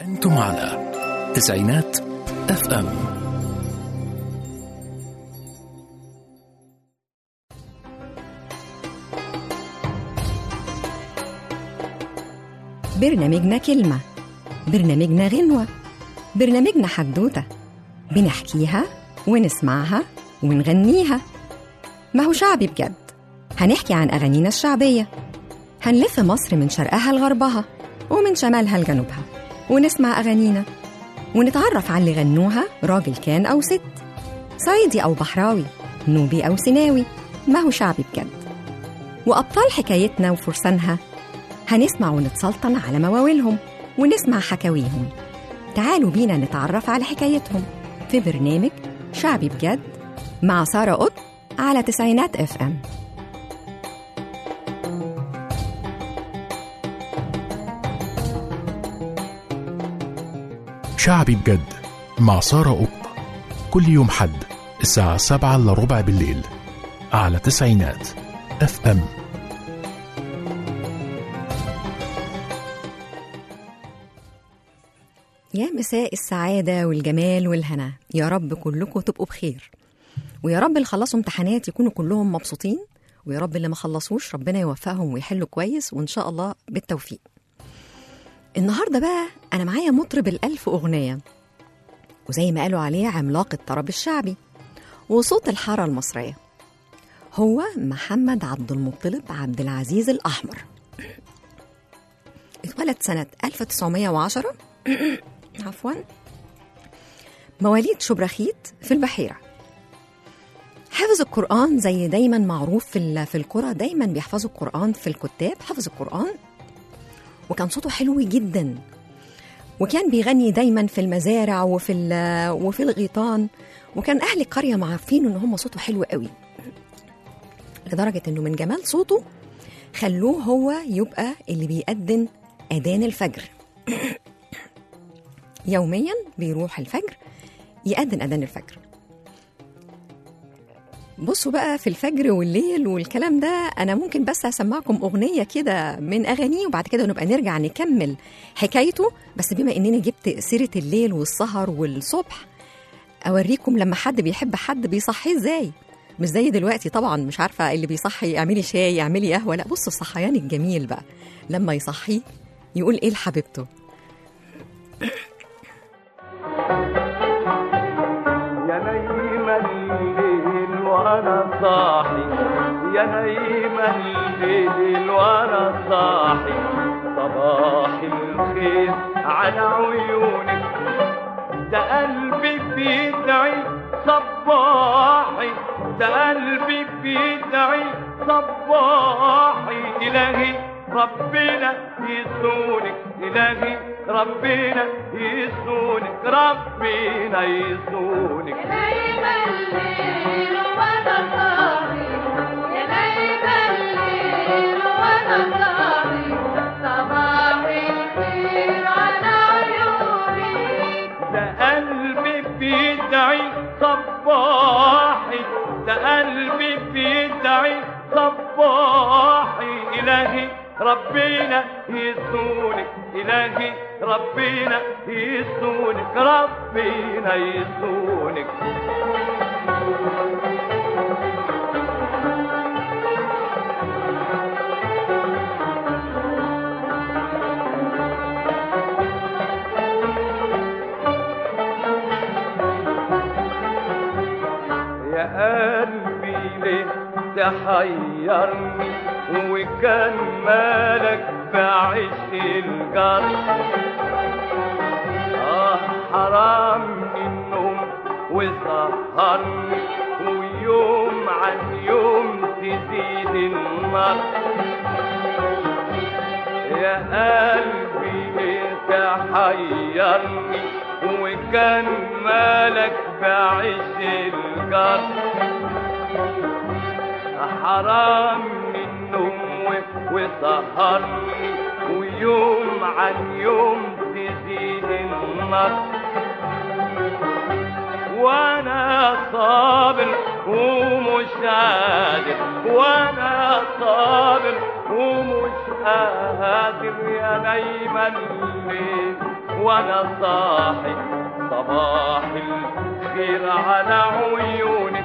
أنتم على تسعينات اف ام برنامجنا كلمة برنامجنا غنوة برنامجنا حدوتة بنحكيها ونسمعها ونغنيها ما هو شعبي بجد هنحكي عن أغانينا الشعبية هنلف مصر من شرقها لغربها ومن شمالها لجنوبها ونسمع أغانينا ونتعرف على اللي غنوها راجل كان أو ست صعيدي أو بحراوي نوبي أو سيناوي ما هو شعبي بجد وأبطال حكايتنا وفرسانها هنسمع ونتسلطن على مواويلهم ونسمع حكاويهم تعالوا بينا نتعرف على حكايتهم في برنامج شعبي بجد مع سارة قط على تسعينات اف ام شعبي بجد مع سارة قط كل يوم حد الساعة سبعة إلا ربع بالليل على تسعينات اف ام يا مساء السعادة والجمال والهنا يا رب كلكم تبقوا بخير ويا رب اللي خلصوا امتحانات يكونوا كلهم مبسوطين ويا رب اللي ما خلصوش ربنا يوفقهم ويحلوا كويس وإن شاء الله بالتوفيق النهاردة بقى أنا معايا مطرب الألف أغنية وزي ما قالوا عليه عملاق الطرب الشعبي وصوت الحارة المصرية هو محمد عبد المطلب عبد العزيز الأحمر اتولد سنة 1910 عفوا مواليد شبرخيت في البحيرة حفظ القرآن زي دايما معروف في ال- في القرى دايما بيحفظوا القرآن في الكتاب حفظ القرآن وكان صوته حلو جدا وكان بيغني دايما في المزارع وفي ال- وفي الغيطان وكان اهل القريه عارفين ان هم صوته حلو قوي لدرجه انه من جمال صوته خلوه هو يبقى اللي بيأذن اذان الفجر يوميا بيروح الفجر يأذن اذان الفجر بصوا بقى في الفجر والليل والكلام ده انا ممكن بس اسمعكم اغنيه كده من اغانيه وبعد كده نبقى نرجع نكمل حكايته بس بما انني جبت سيره الليل والسهر والصبح اوريكم لما حد بيحب حد بيصحيه ازاي مش زي دلوقتي طبعا مش عارفه اللي بيصحي اعملي شاي اعملي قهوه لا بصوا الصحيان الجميل بقى لما يصحيه يقول ايه لحبيبته يا نايم الليل وانا صاحي يا نايم الليل وانا صاحي صباح الخير على عيونك ده قلبي بيدعي صباحي ده قلبي بيدعي صباحي إلهي ربنا يسونك إلهي ربنا يسونك ربنا يسونك ده قلبي بيدعي صباحي ده قلبي بيدعي صباحي إلهي ربنا يسونك إلهي ربنا يسونك ربنا يسونك يا قلبي ليه تحيرني وكان مالك بعيش الجر آه حرام النوم وسهرني ويوم عن يوم تزيد النار يا قلبي ليه تحيرني وكان مالك بعيش الجر حرام النوم وسهرني ويوم عن يوم تزيد النار وانا صابر ومش قادر وانا صابر ومش قادر يا نايم الليل وانا صاحي صباح الخير على عيونك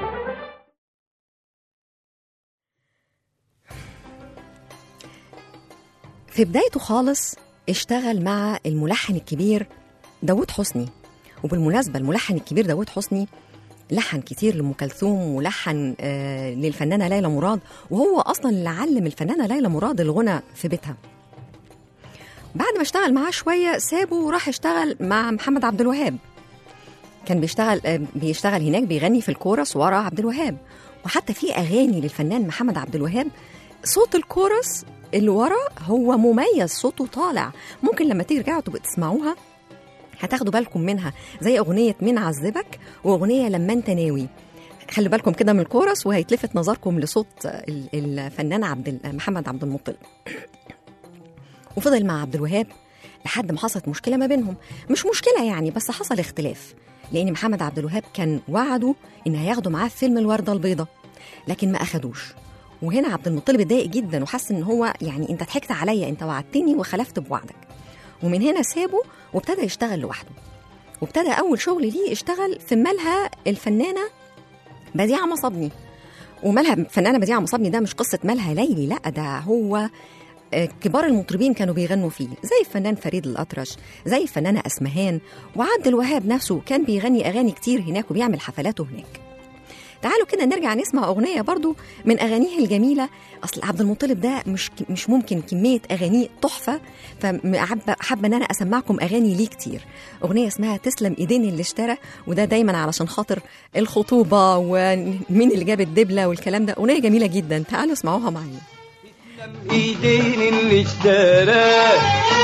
في بدايته خالص اشتغل مع الملحن الكبير داود حسني وبالمناسبة الملحن الكبير داود حسني لحن كتير لأم كلثوم ولحن آه للفنانة ليلى مراد وهو أصلا اللي علم الفنانة ليلى مراد الغنى في بيتها بعد ما اشتغل معاه شوية سابه وراح اشتغل مع محمد عبد الوهاب كان بيشتغل آه، بيشتغل هناك بيغني في الكورس ورا عبد الوهاب وحتى في اغاني للفنان محمد عبد الوهاب صوت الكورس اللي ورا هو مميز صوته طالع ممكن لما ترجعوا تبقوا تسمعوها هتاخدوا بالكم منها زي اغنيه مين عذبك واغنيه لما انت ناوي خلي بالكم كده من الكورس وهيتلفت نظركم لصوت ال- الفنان عبد ال- محمد عبد المطلب وفضل مع عبد الوهاب لحد ما حصلت مشكله ما بينهم مش مشكله يعني بس حصل اختلاف لان محمد عبد الوهاب كان وعده ان هياخده معاه في فيلم الورده البيضاء لكن ما اخدوش وهنا عبد المطلب اتضايق جدا وحس ان هو يعني انت ضحكت عليا انت وعدتني وخلفت بوعدك ومن هنا سابه وابتدى يشتغل لوحده وابتدى اول شغل ليه اشتغل في مالها الفنانه بديعه مصابني ومالها الفنانه بديعه مصابني ده مش قصه مالها ليلي لا ده هو آه، كبار المطربين كانوا بيغنوا فيه زي الفنان فريد الأطرش زي الفنانة أسمهان وعبد الوهاب نفسه كان بيغني أغاني كتير هناك وبيعمل حفلاته هناك تعالوا كده نرجع نسمع أغنية برضو من أغانيه الجميلة أصل عبد المطلب ده مش مش ممكن كمية أغانيه تحفة فحابة إن أنا أسمعكم أغاني ليه كتير أغنية اسمها تسلم إيدين اللي اشترى وده دايما علشان خاطر الخطوبة ومين اللي جاب الدبلة والكلام ده أغنية جميلة جدا تعالوا اسمعوها معايا ايدين اللي اشترى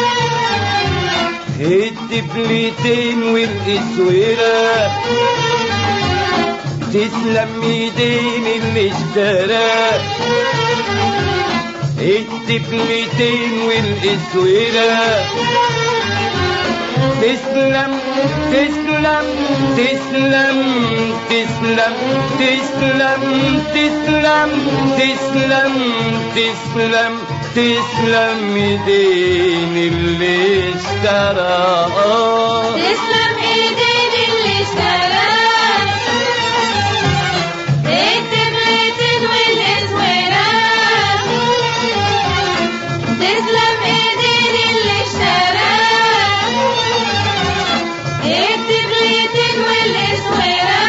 الدبلتين والاسوره تسلم ايدين اللي اشترى الدبلتين والاسوره تسلم تسلم تسلم تسلم تسلم تسلم تسلم تسلم تسلم ايدين اللي اشترى تسلم ايدين اللي اشترى الدبلتين والاسوره تسلم ايدين اللي اشترى الدبلتين والاسوره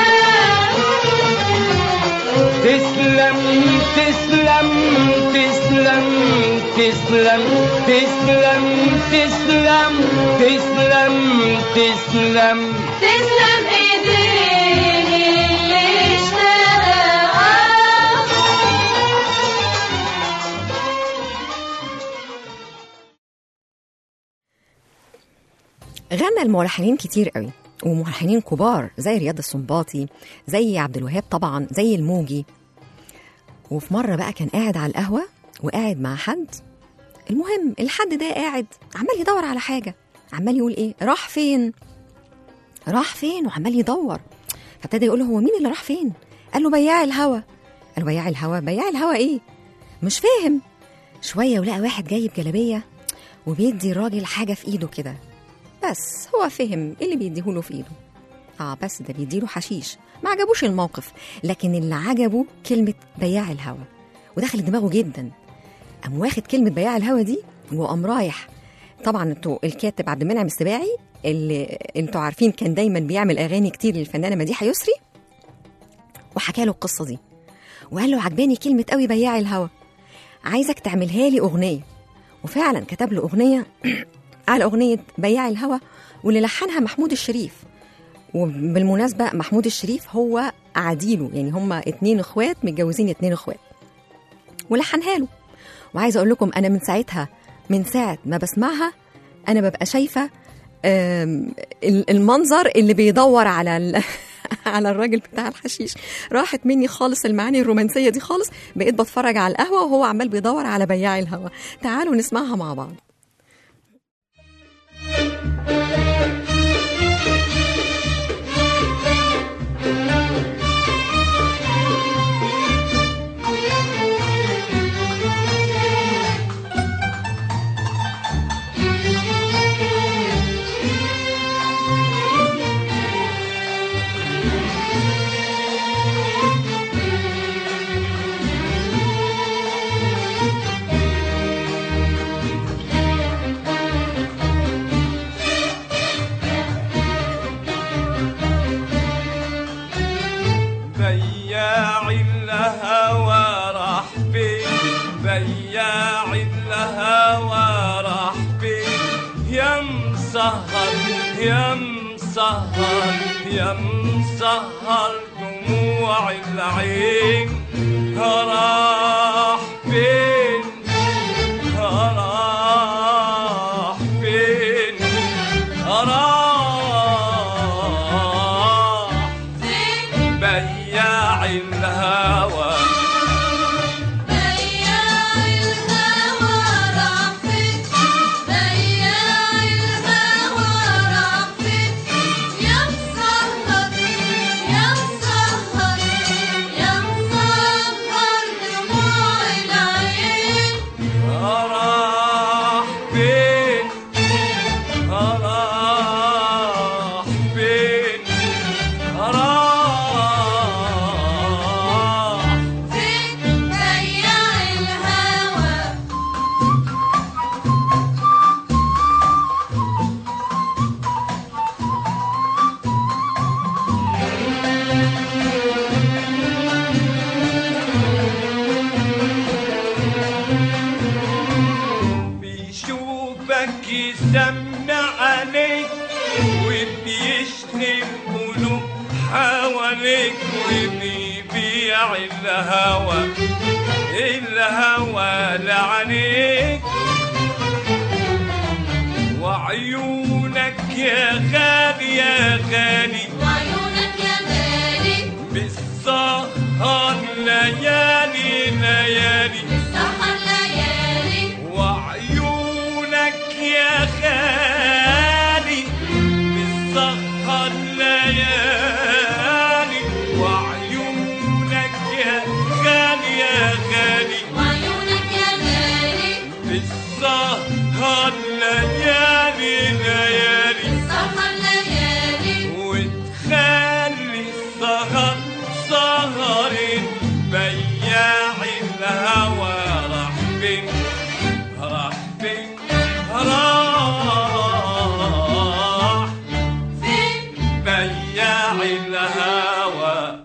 تسلم تسلم تسلم تسلم تسلم تسلم تسلم تسلم تسلم ايدين اللي اشترى غنى الملحنين كتير قوي وملحنين كبار زي رياض السنباطي زي عبد الوهاب طبعا زي الموجي وفي مرة بقى كان قاعد على القهوة وقاعد مع حد المهم الحد ده قاعد عمال يدور على حاجة عمال يقول ايه راح فين راح فين وعمال يدور فابتدى يقول له هو مين اللي راح فين قال له بياع الهوا قال له بياع الهوا بياع الهوا ايه مش فاهم شوية ولقى واحد جايب جلابية وبيدي الراجل حاجة في ايده كده بس هو فهم ايه اللي بيديهوله في ايده اه بس ده بيديله حشيش ما عجبوش الموقف لكن اللي عجبه كلمة بياع الهوا ودخل دماغه جدا قام واخد كلمة بياع الهوا دي وقام رايح طبعا انتوا الكاتب عبد المنعم السباعي اللي انتوا عارفين كان دايما بيعمل اغاني كتير للفنانه مديحه يسري وحكى له القصه دي وقال له عجباني كلمه قوي بياع الهوا عايزك تعملها لي اغنيه وفعلا كتب له اغنيه على اغنيه بياع الهوا واللي لحنها محمود الشريف وبالمناسبه محمود الشريف هو عديله يعني هما اتنين اخوات متجوزين اتنين اخوات ولحنها له وعايزه اقول لكم انا من ساعتها من ساعه ما بسمعها انا ببقى شايفه آم، ال- المنظر اللي بيدور على ال... على الراجل بتاع الحشيش راحت مني خالص المعاني الرومانسيه دي خالص بقيت بتفرج على القهوه وهو عمال بيدور على بياع الهوا تعالوا نسمعها مع بعض يا مسهر يا مسهر يا مسهر دموع العين راح فين راح فين راح بياع الهوى بياع الهوى راح فين بياع الهوى راح فين يا مسهر يا مسهر يا مسهر دموع العين راح فين راح فين راح فين بياع الهوى بيشوفك يسمع عليك وبيشتم قلوب حواليك وبيبيع الهوى الهوى لعليك وعيونك يا غالي يا غالي وعيونك يا غالي بالسهر ليالي ليالي سهر ليالي وعيونك يا غالي بالسهر ليالي وعيونك يا غالي يا غالي وعيونك يا غالي بالسهر ليالي ليالي سهر ليالي وتخلي السهر سهر بياع الهوى راح فين راح فين راح فين بياع الهوى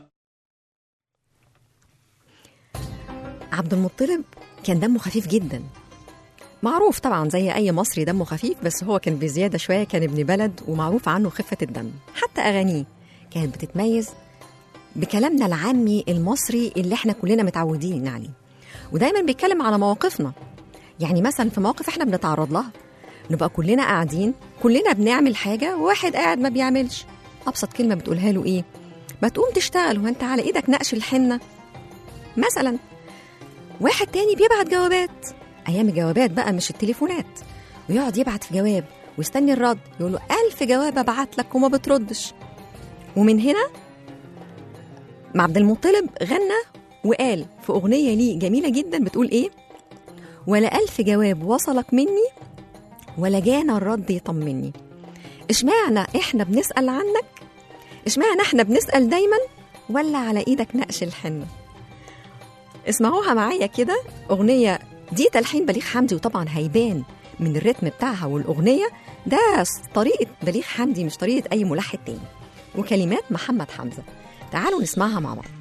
عبد المطلب كان دمه خفيف جدا معروف طبعا زي اي مصري دمه خفيف بس هو كان بزياده شويه كان ابن بلد ومعروف عنه خفه الدم حتى اغانيه كانت بتتميز بكلامنا العامي المصري اللي احنا كلنا متعودين عليه ودايما بيتكلم على مواقفنا يعني مثلا في مواقف احنا بنتعرض لها نبقى كلنا قاعدين كلنا بنعمل حاجه وواحد قاعد ما بيعملش ابسط كلمه بتقولها له ايه ما تقوم تشتغل وانت على ايدك نقش الحنه مثلا واحد تاني بيبعت جوابات ايام الجوابات بقى مش التليفونات ويقعد يبعت في جواب ويستني الرد يقول له ألف جواب ابعت لك وما بتردش ومن هنا مع عبد المطلب غنى وقال في أغنية ليه جميلة جدا بتقول إيه ولا ألف جواب وصلك مني ولا جانا الرد يطمني اشمعنى احنا بنسأل عنك اشمعنى احنا بنسأل دايما ولا على ايدك نقش الحنة اسمعوها معايا كده أغنية دي تلحين بليغ حمدي وطبعا هيبان من الريتم بتاعها والأغنية ده طريقة بليغ حمدي مش طريقة أي ملحن تاني وكلمات محمد حمزة تعالوا نسمعها مع بعض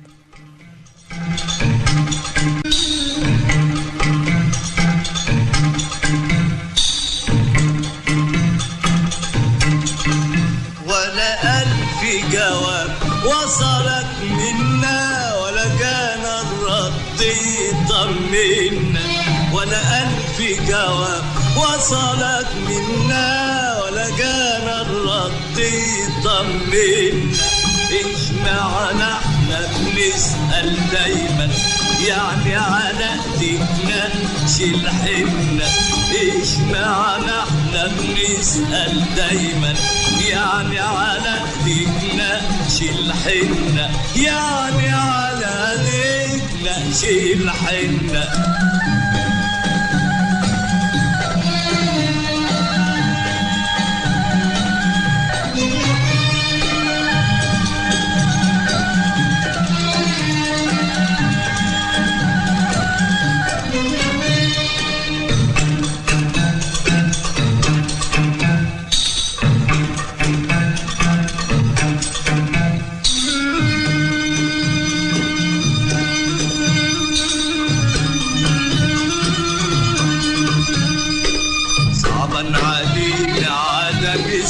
ولا ألف جواب وصلك منا ولا كان الرد يطمنا ولا ألف جواب وصلك منا ولا كان الرد يطمنا إيش معنى احنا بنسأل دايما يعني على ايدينا نشيل حنا ايش معنى احنا بنسأل دايما يعني على ايدينا نشيل حنا يعني على ايدينا نشيل حنا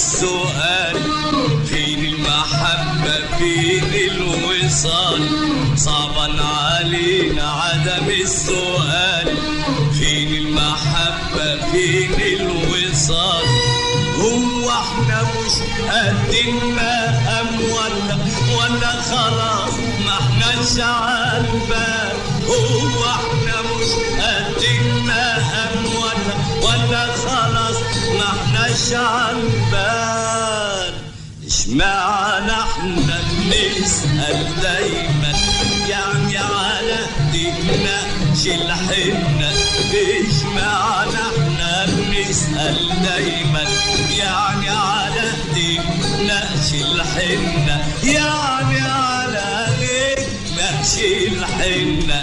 السؤال فين المحبة فين الوصال صعبا علينا عدم السؤال فين المحبة فين الوصال هو احنا مش قدنا أم ولا ولا خلاص ما احناش عالبال هو احنا مش قدنا أم ولا ولا خلاص ما احناش عالبال اشمعنى احنا بنسأل دايما يعني على ايدينا شيل حنا اشمعنى احنا بنسأل دايما يعني على ايدينا شيل حنا يعني على ايدينا شيل حنا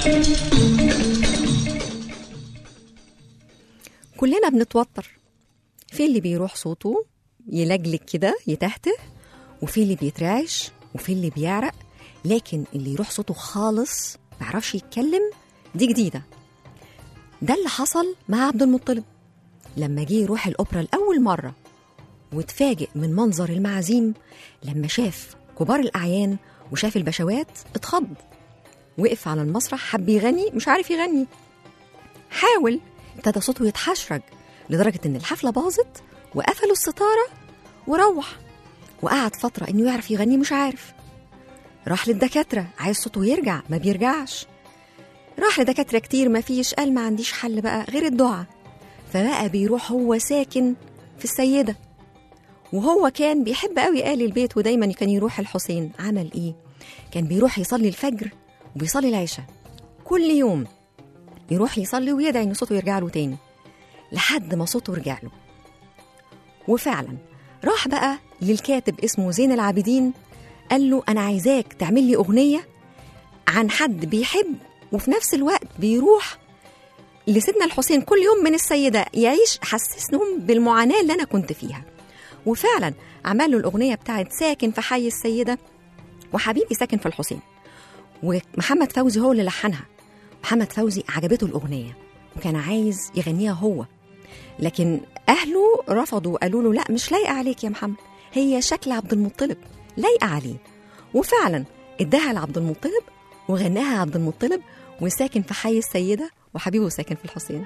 كلنا بنتوتر في اللي بيروح صوته يلجلج كده يتهته وفي اللي بيترعش وفي اللي بيعرق لكن اللي يروح صوته خالص ما يعرفش يتكلم دي جديدة ده اللي حصل مع عبد المطلب لما جه يروح الأوبرا لأول مرة واتفاجئ من منظر المعازيم لما شاف كبار الأعيان وشاف البشوات اتخض وقف على المسرح حب يغني مش عارف يغني حاول ابتدى صوته يتحشرج لدرجة إن الحفلة باظت وقفلوا الستارة وروح وقعد فترة إنه يعرف يغني مش عارف راح للدكاترة عايز صوته يرجع ما بيرجعش راح لدكاترة كتير ما فيش قال ما عنديش حل بقى غير الدعاء فبقى بيروح هو ساكن في السيدة وهو كان بيحب قوي آل البيت ودايما كان يروح الحسين عمل ايه كان بيروح يصلي الفجر وبيصلي العشاء كل يوم يروح يصلي ويدعي ان صوته يرجع له تاني لحد ما صوته رجع له وفعلا راح بقى للكاتب اسمه زين العابدين قال له انا عايزاك تعمل لي اغنيه عن حد بيحب وفي نفس الوقت بيروح لسيدنا الحسين كل يوم من السيده يعيش حسسهم بالمعاناه اللي انا كنت فيها وفعلا عمل له الاغنيه بتاعت ساكن في حي السيده وحبيبي ساكن في الحسين ومحمد فوزي هو اللي لحنها محمد فوزي عجبته الأغنية وكان عايز يغنيها هو لكن أهله رفضوا قالوا له لا مش لايقة عليك يا محمد هي شكل عبد المطلب لايقة عليه وفعلا اداها لعبد المطلب وغناها عبد المطلب وساكن في حي السيدة وحبيبه ساكن في الحسين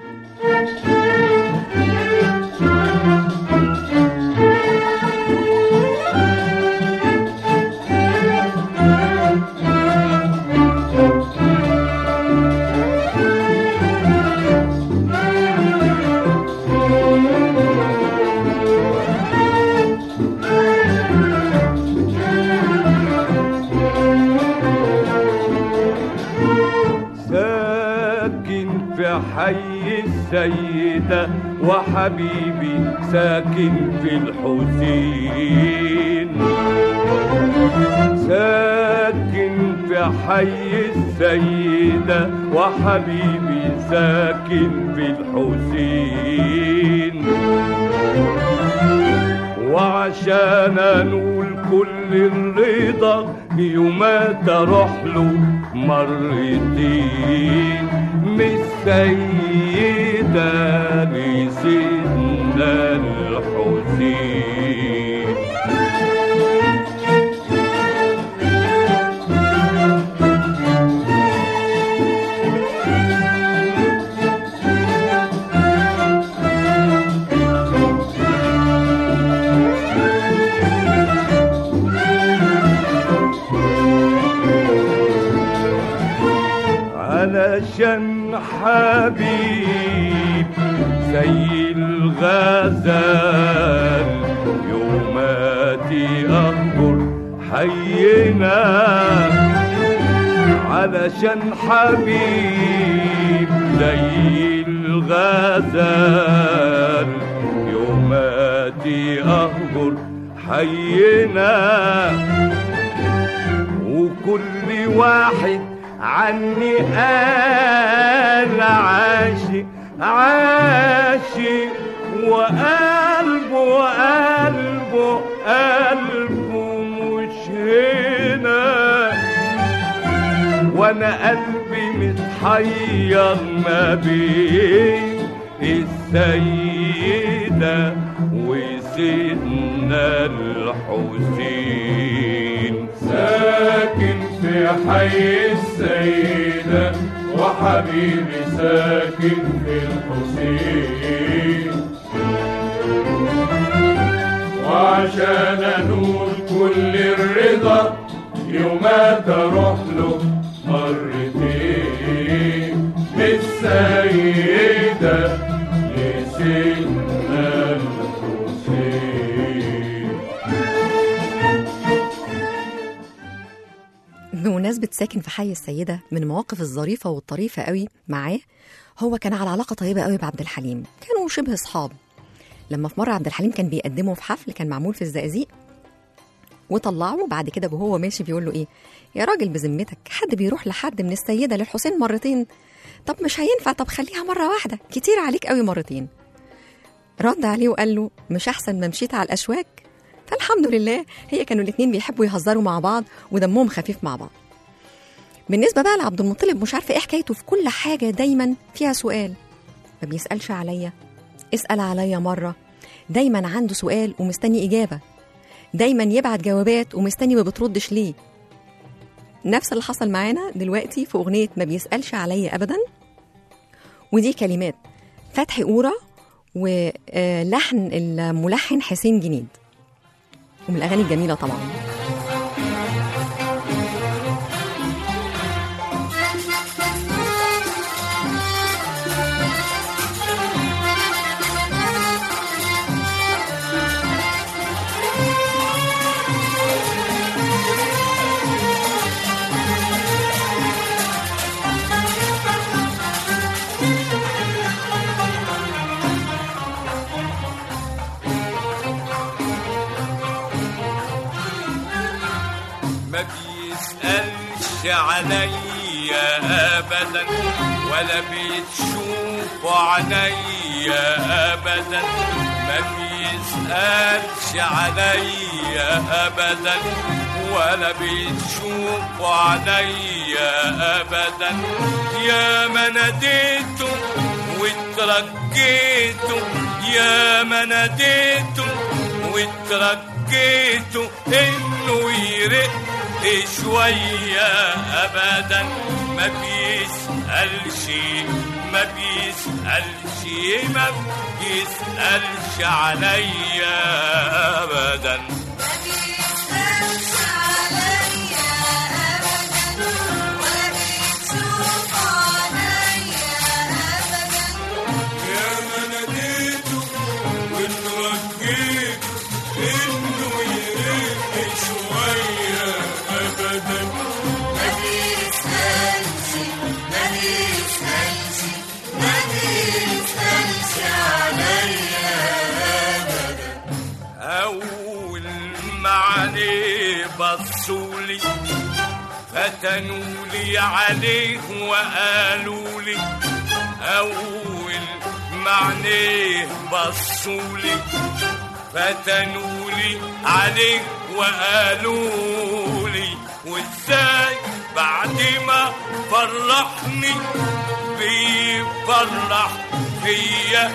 ساكن في حي السيدة وحبيبي ساكن في الحسين ساكن في حي السيدة وحبيبي ساكن في الحسين وعشان انول كل الرضا يومات اروح له مرتين من السيدة لسيدنا الحسين علشان حبيب زي الغزال يوماتي أخبر حينا علشان حبيب زي الغزال يوماتي أخبر حينا وكل واحد عني قال عاشق عاشق وقلبه قلبه قلبه مش هنا وانا قلبي متحير ما بين السيدة لسيدنا الحسين ساكن في حي السيدة وحبيبي ساكن في الحسين وعشان انول كل الرضا يوم تروح له مرتين من السيدة لسيدنا الحسين بمناسبة ساكن في حي السيدة من المواقف الظريفة والطريفة قوي معاه هو كان على علاقة طيبة قوي بعبد الحليم كانوا شبه أصحاب لما في مرة عبد الحليم كان بيقدمه في حفل كان معمول في الزقازيق وطلعه بعد كده وهو ماشي بيقول له ايه يا راجل بذمتك حد بيروح لحد من السيدة للحسين مرتين طب مش هينفع طب خليها مرة واحدة كتير عليك قوي مرتين رد عليه وقال له مش أحسن ما مشيت على الأشواك فالحمد لله هي كانوا الاتنين بيحبوا يهزروا مع بعض ودمهم خفيف مع بعض بالنسبة بقى لعبد المطلب مش عارفة ايه حكايته في كل حاجة دايما فيها سؤال ما بيسألش عليا اسأل عليا مرة دايما عنده سؤال ومستني إجابة دايما يبعت جوابات ومستني ما بتردش ليه نفس اللي حصل معانا دلوقتي في أغنية ما بيسألش عليا أبدا ودي كلمات فتحي قورة ولحن الملحن حسين جنيد ومن الأغاني الجميلة طبعا ما بيسألش عليا أبدا ولا بتشوف عينيا أبدا ما بيسألش عليا أبدا ولا بتشوف عينيا أبدا يا ما ناديته واترجيته يا ما ناديته واترجيته انه يرق شوية ابدا ما بيسألش ما بيسألش ما بيسألش عليا ابدا يا ما ناديته واترجيته انه يرق شوية ابدا ما بيسألش ما بيسألش ما بيسألش عليا ابدا اول ما عليه بصولي فتنوا لي عليه وقالوا لي أول معنيه بصوا لي فتنوا لي عليه وقالوا لي وازاي بعد ما فرحني بيفرح فيا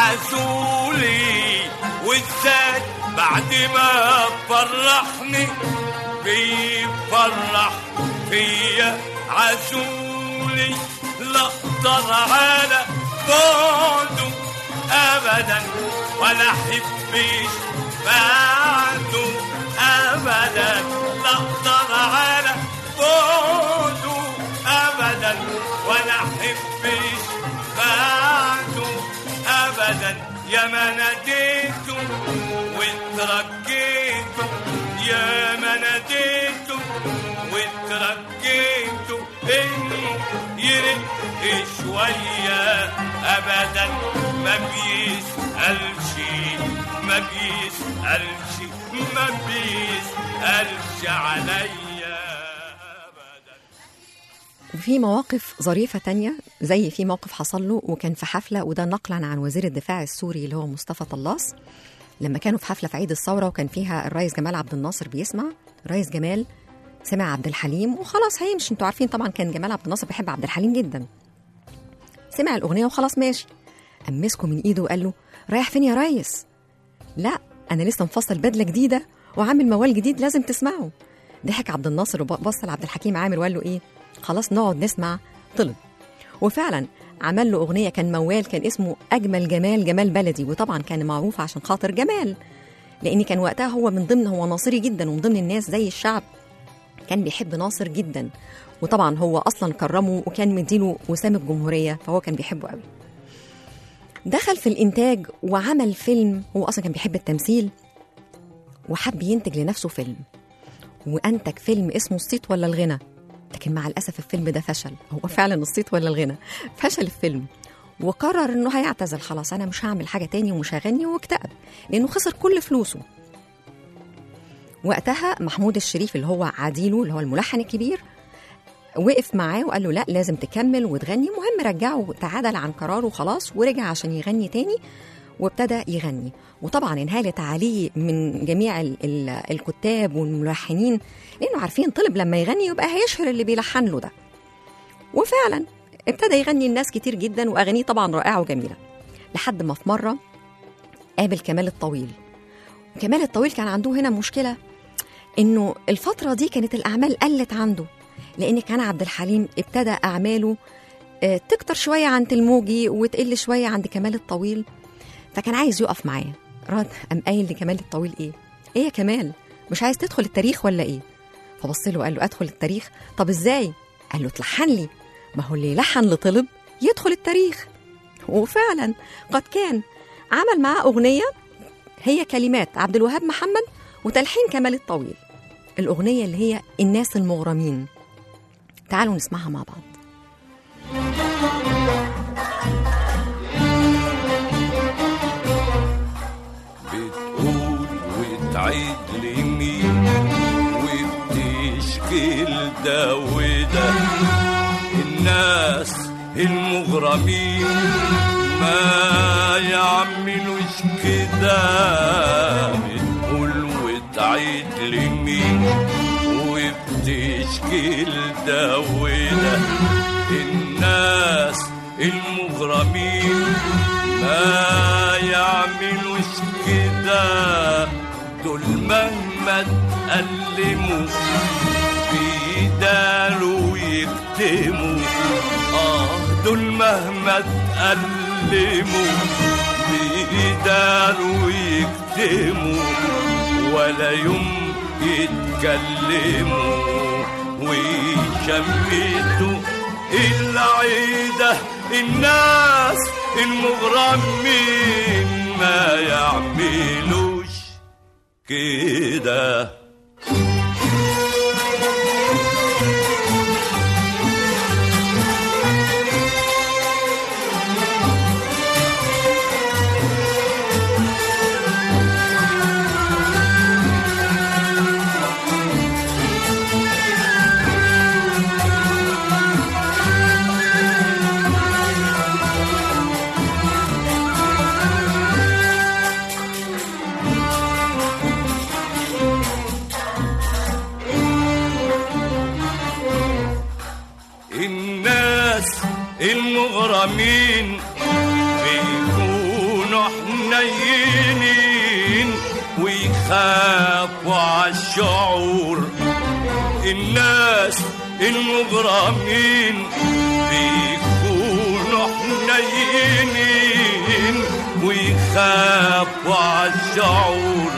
عزولي وازاي بعد ما فرحني بيفرح فيا عزولي لا اقدر على بعده ابدا ولا احبش بعده ابدا لا اقدر على بعده ابدا ولا احبش بعده ابدا يا ما ناديته واترجيته يا ما ناديته واترجيته انه يرق شويه ابدا ما بيسالش ما بيسالش ما بيسالش عليا ابدا وفي مواقف ظريفة تانية زي في موقف حصل له وكان في حفلة وده نقلا عن وزير الدفاع السوري اللي هو مصطفى طلاس لما كانوا في حفلة في عيد الثورة وكان فيها الرئيس جمال عبد الناصر بيسمع الرئيس جمال سمع عبد الحليم وخلاص هيمشي انتوا عارفين طبعا كان جمال عبد الناصر بيحب عبد الحليم جدا سمع الأغنية وخلاص ماشي قام مسكه من إيده وقال له رايح فين يا ريس لا انا لسه مفصل بدله جديده وعامل موال جديد لازم تسمعه ضحك عبد الناصر وبص لعبد الحكيم عامر وقال له ايه خلاص نقعد نسمع طلب وفعلا عمل له اغنيه كان موال كان اسمه اجمل جمال جمال بلدي وطبعا كان معروف عشان خاطر جمال لان كان وقتها هو من ضمن هو ناصري جدا ومن ضمن الناس زي الشعب كان بيحب ناصر جدا وطبعا هو اصلا كرمه وكان مديله وسام الجمهوريه فهو كان بيحبه قوي دخل في الانتاج وعمل فيلم هو اصلا كان بيحب التمثيل وحب ينتج لنفسه فيلم وانتج فيلم اسمه الصيت ولا الغنى لكن مع الاسف الفيلم ده فشل هو فعلا الصيت ولا الغنى فشل الفيلم وقرر انه هيعتزل خلاص انا مش هعمل حاجه تاني ومش هغني واكتئب لانه خسر كل فلوسه وقتها محمود الشريف اللي هو عديله اللي هو الملحن الكبير وقف معاه وقال له لا لازم تكمل وتغني المهم رجعه تعادل عن قراره خلاص ورجع عشان يغني تاني وابتدى يغني وطبعا انهالت عليه من جميع ال ال الكتاب والملحنين لانه عارفين طلب لما يغني يبقى هيشهر اللي بيلحن له ده وفعلا ابتدى يغني الناس كتير جدا واغانيه طبعا رائعه وجميله لحد ما في مره قابل كمال الطويل وكمال الطويل كان عنده هنا مشكله انه الفتره دي كانت الاعمال قلت عنده لان كان عبد الحليم ابتدى اعماله آه، تكتر شويه عن تلموجي وتقل شويه عند كمال الطويل فكان عايز يقف معاه رد قام قايل لكمال الطويل ايه ايه يا كمال مش عايز تدخل التاريخ ولا ايه فبص له قال له ادخل التاريخ طب ازاي قال له تلحن لي ما هو اللي يلحن لطلب يدخل التاريخ وفعلا قد كان عمل معاه اغنيه هي كلمات عبد الوهاب محمد وتلحين كمال الطويل الاغنيه اللي هي الناس المغرمين تعالوا نسمعها مع بعض بتقول وتعيد لمين وبتشكي ده وده الناس المغرمين ما يعملوش كده بتقول وتعيد لمين وبتشكي ده وده الناس المغرمين ما يعملوش كده دول مهما تألموا بيداروا ويكتموا اه دول مهما تألموا بيداروا ويكتموا ولا يوم يتكلموا ويشمتوا العيدة الناس المغرمين ما يعملوش كده الناس المغرمين بيكونوا حنينين ويخافوا عالشعور الناس المغرمين بيكونوا حنينين ويخافوا عالشعور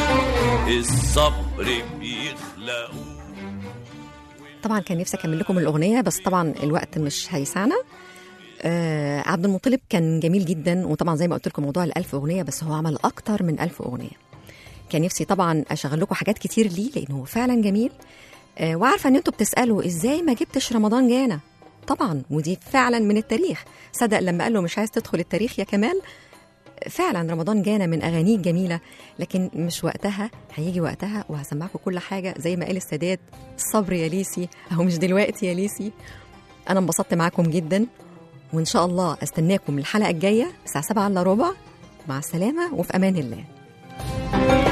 الصبر بيخلقوه طبعا كان نفسي اكمل لكم الاغنيه بس طبعا الوقت مش هيسعنا آه عبد المطلب كان جميل جدا وطبعا زي ما قلت لكم موضوع الألف أغنية بس هو عمل أكتر من ألف أغنية كان نفسي طبعا أشغل لكم حاجات كتير ليه لأنه هو فعلا جميل آه وعارفة إن أنتوا بتسألوا إزاي ما جبتش رمضان جانا طبعا ودي فعلا من التاريخ صدق لما قال له مش عايز تدخل التاريخ يا كمال فعلا رمضان جانا من اغانيه الجميله لكن مش وقتها هيجي وقتها وهسمعكم كل حاجه زي ما قال السادات الصبر يا ليسي اهو مش دلوقتي يا ليسي انا انبسطت معاكم جدا وان شاء الله استناكم الحلقه الجايه الساعه 7 الا ربع مع السلامه وفي امان الله